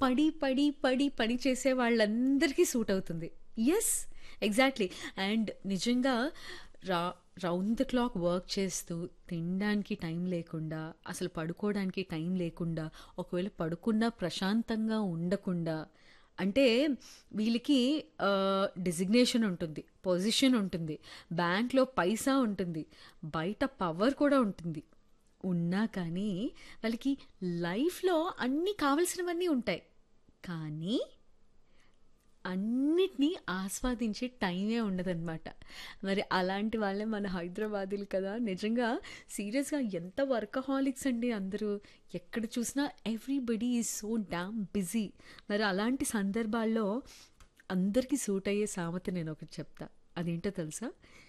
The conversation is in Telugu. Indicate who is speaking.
Speaker 1: పడి, పడి, పడి పని చేసే వాళ్ళందరికీ సూట్ అవుతుంది. యెస్. ఎగ్జాక్ట్‌లీ. అండ్ నిజంగా రా రౌండ్ ద క్లాక్ వర్క్ చేస్తూ, తినడానికి టైం లేకుండా, అసలు పడుకోవడానికి టైం లేకుండా, ఒకవేళ పడుకున్నా ప్రశాంతంగా ఉండకుండా, అంటే వీళ్ళకి ఆహ్, డెసిగ్నేషన్ ఉంటుంది. పొజిషన్ ఉంటుంది. బ్యాంక్‌లో పైసా ఉంటుంది. బయట పవర్ కూడా ఉంటుంది. ఉన్నా కానీ వాళ్ళకి లైఫ్‌లో అన్నీ కావాల్సినవన్నీ ఉంటాయి. కానీ అన్నిటిని ఆస్వాదించే టైమే ఉండదనమాట. మరి అలాంటి వాళ్ళే మన హైదరాబాదీలు కదా! నిజంగా సీరియస్‌గా ఎంత వర్కహాలిక్స్ అండి అందరూ. ఎక్కడ చూసినా everybody is so damn busy. మరి అలాంటి సందర్భాల్లో అందరికీ సూట్ అయ్యే సామెత నేనొకటి చెప్తా. అదేంటో తెలుసా?